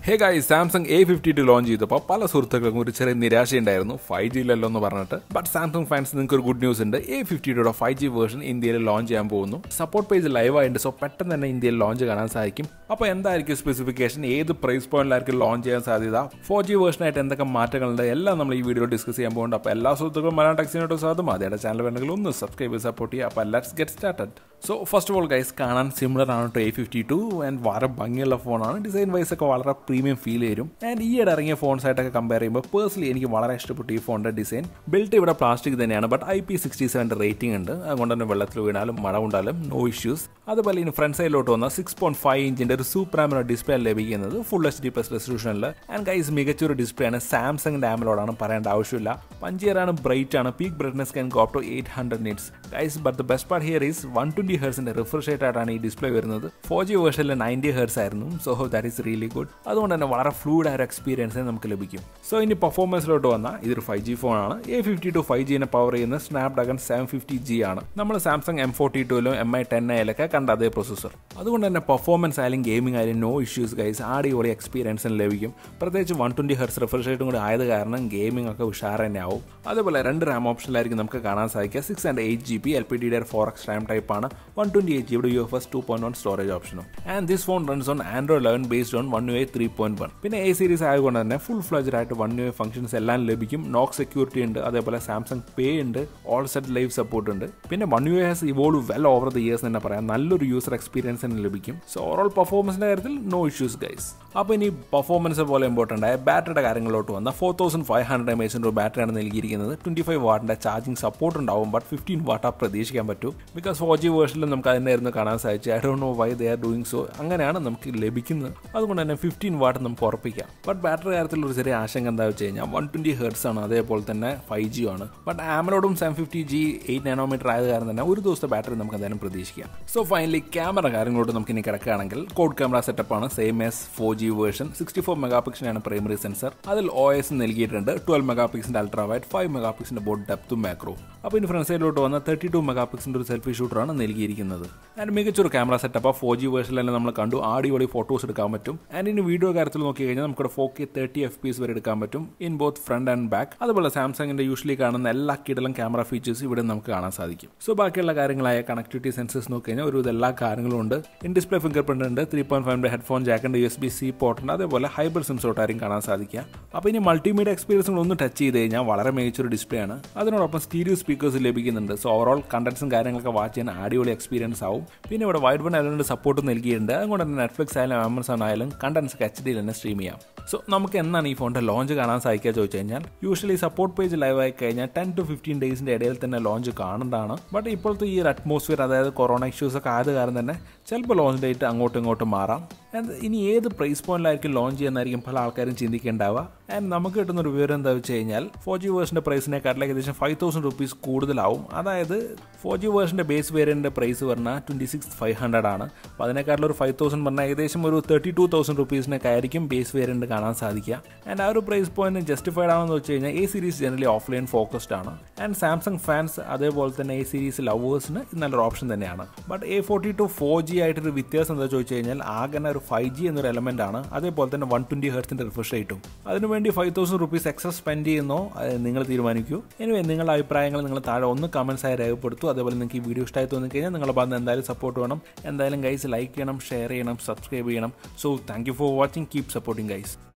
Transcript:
hey guys Samsung A fifty two launch ചെയ്തപ്പോൾ പല സുഹൃത്തുക്കൾക്കും ഒരു ചെറിയ നിരാശയുണ്ടായിരുന്നു ഫൈവ് ജിയിലല്ലോ എന്ന് പറഞ്ഞിട്ട് ബട്ട് സാംസങ് ഫാൻസ് നിങ്ങൾക്ക് ഒരു ഗുഡ് ന്യൂസ് ഉണ്ട് എ ഫിഫ്റ്റി ടുയുടെ ഫൈവ് ജി വേർഷൻ ഇന്ത്യയിൽ ലോഞ്ച് ചെയ്യാൻ പോകുന്നു സപ്പോർട്ട് പേജ് ലൈവ് ആയിട്ട് സോ പെട്ടെന്ന് തന്നെ ഇന്ത്യയിൽ ലോഞ്ച് കാണാൻ സാധിക്കും അപ്പോൾ എന്തായിരിക്കും സ്പെസിഫിക്കേഷൻ ഏത് പ്രൈസ് പോയിന്റിലായിരിക്കും ലോഞ്ച് ചെയ്യാൻ സാധ്യത ഫോർ ജി വേർഷനായിട്ട് എന്തൊക്കെ മാറ്റങ്ങളുണ്ട് എല്ലാം നമ്മൾ ഈ വീഡിയോ ഡിസ്കസ് ചെയ്യാൻ പോകുന്നുണ്ട് അപ്പോൾ എല്ലാ സുഹൃത്തുക്കളും മലയാളം ടെക്സിനോട്ട് സാധും അതേടെ ചാനൽ വേണമെങ്കിൽ ഒന്ന് സബ്സ്ക്രൈബ് ചെയ്ത് സപ്പോർട്ട് ചെയ്യുക അപ്പോൾ let's get started so first of all guys കാണാൻ സിമിലർ ആണ് to A fifty two and വളരെ ഭംഗിയുള്ള ഫോണാണ് ഡിസൈൻ വൈസ് ഒക്കെ വളരെ പ്രീമിയം ഫീൽ ചെയ്യും ആൻഡ് ഈയിടെ ഇറങ്ങിയ ഫോൺസ് ആയിട്ടൊക്കെ കമ്പയർ ചെയ്യുമ്പോൾ പേഴ്സണലി എനിക്ക് വളരെ ഇഷ്ടപ്പെട്ടു ഈ ഫോണിന്റെ ഡിസൈൻ ബിൽറ്റ് ഇവിടെ പ്ലാസ്റ്റിക് തന്നെയാണ് ബട്ട് ഐ പി സിക്സ്റ്റി സെവൻ്റെ റേറ്റിംഗ് ഉണ്ട് അതുകൊണ്ട് തന്നെ വെള്ളത്തിൽ വീണാലും മഴ കൊണ്ടാലും നോ ഇഷ്യൂസ് അതുപോലെ ഇനി ഫ്രണ്ട് സൈഡിലോട്ട് വന്ന സിക്സ് പോയിന്റ് ഫൈവ് ഇഞ്ചിന്റെ ഒരു സൂപ്പർ ആമലോ ഡിസ്പ്ലേ ലഭിക്കുന്നത് ഫുൾ എച്ച് ഡി പ്ലസ് റെസൊല്യൂഷനിൽ ആൻഡ് ഗൈസ് മികച്ചൊരു ഡിസ്പ്ലേ ആണ് സാംസങ്ങിന്റെ ആമലോടാണ് പറയേണ്ട ആവശ്യമില്ല പഞ്ചിയർ ആണ് ബ്രൈറ്റ് ആണ് peak brightness can go up to eight hundred nits guys but the best part here is one twenty ഹെർസിന്റെ റിഫ്രഷ് ആയിട്ടാണ് ഈ ഡിസ്പ്ലേ വരുന്നത് ഫോർ ജി വേർഷനിൽ നയൻറ്റി ഹെർസ് ആയിരുന്നു so that is really good അതുകൊണ്ട് തന്നെ വളരെ ഫ്ലൂഡ് ആയ ഒരു എക്സ്പീരിയൻസ് നമുക്ക് ലഭിക്കും സോ ഇനി പെർഫോമൻസിലോട്ട് വന്നാൽ ഇതൊരു ഫൈവ് ജി ഫോണാണ് എ ഫിഫ്റ്റി ടു ഫൈവ് ജിനെ പവർ ചെയ്യുന്ന Snapdragon seven fifty G ആണ് നമ്മൾ സാംസങ് എം ഫോർട്ടി ടുവിലും എം ഐ ടെൻ ഐയിലൊക്കെ കണ്ട അതേ പ്രൊസസ്സർ അതുകൊണ്ട് തന്നെ പെർഫോമൻസ് ആയാലും ഗെയിമിംഗ് ആയാലും നോ ഇഷ്യൂസ് ഗൈസ് അടിപൊളി എക്സ്പീരിയൻസിന് ലഭിക്കും പ്രത്യേകിച്ച് വൺ ട്വന്റി ഹെർസ് റിഫ്രഷ് റേറ്റും കൂടി ആയത് കാരണം ഗെയിമിംഗ് ഒക്കെ ഉഷാർ തന്നെ ആവും അതുപോലെ രണ്ട് റാം ഓപ്ഷനിലായിരിക്കും നമുക്ക് കാണാൻ സാധിക്കുക six and eight G B L P D D four X RAM type ആണ് one twenty eight G B U F S two point one storage ഓപ്ഷനും and this phone runs on Android eleven based on one U I three point one പിന്നെ A series ആയതുകൊണ്ട് തന്നെ full ഫ്ലജഡ് ആയിട്ട് one U A functions എല്ലാം ലഭിക്കും നോക്ക് security ഉണ്ട് അതേപോലെ സാംസങ് പേ ഉണ്ട് ഓൾ സെറ്റ് ലൈവ് സപ്പോർട്ട് ഉണ്ട് പിന്നെ one U has evolve well over the years തന്നെ പറയാം നല്ലൊരു യൂസർ എക്സ്പീരിയൻസ് തന്നെ ലഭിക്കും സോ ഓവറോൾ പെർഫോമൻസിന്റെ കാര്യത്തിൽ നോ ഇഷ്യൂസ് ഗൈസ് അപ്പോൾ ഇനി പെർഫോമൻസ് പോലെ ഇമ്പോർട്ടൻ്റ് ആയ ബാറ്ററിയുടെ കാര്യങ്ങളിലോട്ട് വന്ന four thousand five hundred M എച്ചിൻ്റെ ഒരു ബാറ്ററിയാണ് നൽകിയിരിക്കുന്നത് ട്വൻറ്റി ഫൈവ് വാട്ടിൻ്റെ ചാർജിങ് സപ്പോർട്ട് ഉണ്ടാവും ബട്ട് ഫിഫ്റ്റീൻ വാട്ടാ പ്രതീക്ഷിക്കാൻ പറ്റും ബിക്കോസ് ഫോർ ജി വേർഷനിൽ നമുക്ക് അതിനായിരുന്നു കാണാൻ സാധിച്ചു I don't know why they are doing so അങ്ങനെയാണ് നമുക്ക് ലഭിക്കുന്നത് അതുകൊണ്ട് തന്നെ ഫിഫ്റ്റീൻ വാട്ട് നമുക്ക് ഉറപ്പിക്കാം ബട്ട് ബാറ്ററി കാര്യത്തിൽ ഒരു ചെറിയ ആശങ്ക എന്താ വെച്ച് കഴിഞ്ഞാൽ വൺ ട്വൻറ്റി ഹെർട്സ് ആണ് അതേപോലെ തന്നെ ഫൈവ് ജി ആണ് ബട്ട് ആമലോടും seven fifty G eight nanometer ആയത് കാരണം തന്നെ ഒരു ദിവസത്തെ ബാറ്ററി നമുക്ക് എന്തായാലും പ്രതീക്ഷിക്കാം സോ ഫൈനലി ക്യാമറ കാര്യങ്ങളോട്ട് നമുക്ക് ഇനി കിടക്കുകയാണെങ്കിൽ കോഡ് ക്യാമറ സെറ്റപ്പ് ആണ് same as four G version sixty four mega പിക്സലാണ് പ്രൈമറി സെൻസർ അതിൽ ഒ എസ് നൽകിയിട്ടുണ്ട് ട്വൽവ് മെഗാ പിക്സിന്റെ അൾട്രാ വൈറ്റ് ഫൈവ് മെഗാ പിക്സിന്റെ ബോട്ട് ഡെപ്തും മാക്രോ അപ്പോൾ ഇനി ഫ്രണ്ട് സൈഡിലോട്ട് വന്ന തേർട്ടി ടു മെഗാ പിക്സിന്റെ ഒരു സെൽഫി ഷൂട്ടറാണ് നൽകിയിരിക്കുന്നത് ആൻഡ് മികച്ചൊരു ക്യാമറ സെറ്റപ്പ് ആ ഫോർ ജി വേർഷനിൽ തന്നെ നമ്മൾ കണ്ടു ആടിയോളി ഫോട്ടോസ് എടുക്കാൻ പറ്റും ആൻഡ് ഇനി വീഡിയോ കാര്യത്തിൽ നോക്കി കഴിഞ്ഞാൽ നമുക്ക് four K thirty F P S വരെ എടുക്കാൻ പറ്റും in both front and back അതുപോലെ സാംസങ്ങിന്റെ യൂഷ്വലി കാണുന്ന എല്ലാ കിടലും ക്യാമറ ഫീച്ചേഴ്സ് ഇവിടെ നമുക്ക് കാണാൻ സാധിക്കും സോ ബാക്കിയുള്ള കാര്യങ്ങളായ കണക്ടിവിറ്റി സെൻസേഴ്സ് നോക്കി കഴിഞ്ഞാൽ ഒരു എല്ലാ കാര്യങ്ങളും ഉണ്ട് ഇൻ ഡിസ്പ്ലേ ഫിംഗർ പ്രിന്റ് ഉണ്ട് ത്രീ പോയിന്റ് ഫൈവിന്റെ ഹെഡ്ഫോൺ ജാക്കിന്റെ U S B C port ഉണ്ട് അതേപോലെ ഹൈബ്രിഡ് സിം സോട്ടായിരിക്കും കാണാൻ സാധിക്കുക അപ്പോൾ ഇനി മൾട്ടിമീഡിയ എക്സ്പീരിയൻസുകൾ ഒന്ന് ടച്ച് ചെയ്ത് കഴിഞ്ഞാൽ വളരെ മികച്ചൊരു ഡിസ്പ്ലേ ആണ് അതിനോടൊപ്പം സ്റ്റീരിയോ സ്പീക്കേഴ്സ് ലഭിക്കുന്നുണ്ട് സോ ഓവറോൾ കണ്ടൻസും കാര്യങ്ങളൊക്കെ വാച്ച് ചെയ്യാൻ അടിപൊളി എക്സ്പീരിയൻസ് ആവും പിന്നെ ഇവിടെ വൈഡ് വൺ എലവൻ്റെ സപ്പോർട്ട് നൽകിയിട്ടുണ്ട് അതുകൊണ്ട് തന്നെ നെറ്റ്ഫ്ലിക്സ് ആയാലും ആമസോൺ ആയാലും കണ്ടൻസ് ഒക്കെ എച്ച് ഡിയിൽ തന്നെ സ്ട്രീം ചെയ്യാം സോ നമുക്ക് എന്നാണ് ഈ ഫോണിന്റെ ലോഞ്ച് കാണാൻ സാധിക്കുക ചോദിച്ചു കഴിഞ്ഞാൽ യൂഷ്വലി സപ്പോർട്ട് പേജ് ലൈവ് ആയി കഴിഞ്ഞാൽ ടെൻ ടു ഫിഫ്റ്റീൻ ഡേയ്സിന്റെ ഇടയിൽ തന്നെ ലോഞ്ച് കാണേണ്ടതാണ് ബട്ട് ഇപ്പോഴത്തെ ഈ ഒരു അറ്റ്മോസ്ഫിയർ അതായത് കൊറോണ ഇഷ്യൂസ് ഒക്കെ ആയത് കാരണം തന്നെ ചിലപ്പോൾ ലോഞ്ച് ഡേറ്റ് അങ്ങോട്ടും ഇങ്ങോട്ടും മാറാം ആൻഡ് ഇനി ഏത് പ്രൈസ് പോയിന്റിലായിരിക്കും ലോഞ്ച് ചെയ്യുന്നതായിരിക്കും പല ആൾക്കാരും ചിന്തിക്കേണ്ടാവുക ആൻഡ് നമുക്ക് കിട്ടുന്ന ഒരു വിവരം എന്താ വെച്ച് കഴിഞ്ഞാൽ ഫോർ ജി വേർഷൻ്റെ പ്രൈസിനെക്കാട്ടിൽ ഏകദേശം ഫൈവ് തൗസൻഡ് റുപ്പീസ് കൂടുതലാവും അതായത് ഫോർ ജി വേർഷൻ്റെ ബേസ് വേരിയൻ്റെ പ്രൈസ് പറഞ്ഞാൽ ട്വൻറ്റി സിക്സ് ഫൈവ് ഹൺഡ്രഡ് ആണ് അപ്പോൾ അതിനെക്കാട്ടിൽ ഒരു ഫൈവ് തൗസൻഡ് പറഞ്ഞാൽ ഏകദേശം ഒരു തേർട്ടി ടു തൗസൻഡ് റുപ്പീസിനൊക്കെ ആയിരിക്കും ബേസ് വേരിയൻ്റ് കാണാൻ സാധിക്കുക ആൻഡ് ആ ഒരു പ്രൈസ് പോയിന്റ് ജസ്റ്റിഫൈഡ് ആണെന്ന് വെച്ച് കഴിഞ്ഞാൽ A series generally offline focused ആണ് ആൻഡ് സാംസങ് ഫാൻസ് അതേപോലെ തന്നെ എ സീരീസ് ലവേഴ്സിന് നല്ലൊരു ഓപ്ഷൻ തന്നെയാണ് but A forty two four G ആയിട്ടൊരു വ്യത്യാസം എന്താ ചോദിച്ചു കഴിഞ്ഞാൽ ആകെ ഒരു ഫൈവ് ജി എന്നൊരു എലമെന്റ് ആണ് അതേപോലെ തന്നെ വൺ ട്വന്റി ഹെർത്തിന്റെ റിഫ്രഷ് റേറ്റും അതിനുവേണ്ടി five thousand rupees extra spend ചെയ്യുന്നോ നിങ്ങൾ തീരുമാനിക്കൂ എനിവേ നിങ്ങളുടെ അഭിപ്രായങ്ങൾ നിങ്ങൾ താഴെ ഒന്ന് കമന്റ്സ് ആയി രേഖപ്പെടുത്തു അതേപോലെ നിങ്ങൾക്ക് ഈ വീഡിയോ ഇഷ്ടമായി തോന്നി കഴിഞ്ഞാൽ നിങ്ങളുടെ ഭാഗത്ത് എന്തായാലും സപ്പോർട്ട് വേണം എന്തായാലും ഗൈസ് ലൈക്ക് ചെയ്യണം ഷെയർ ചെയ്യണം സബ്സ്ക്രൈബ് ചെയ്യണം so thank you for watching keep supporting guys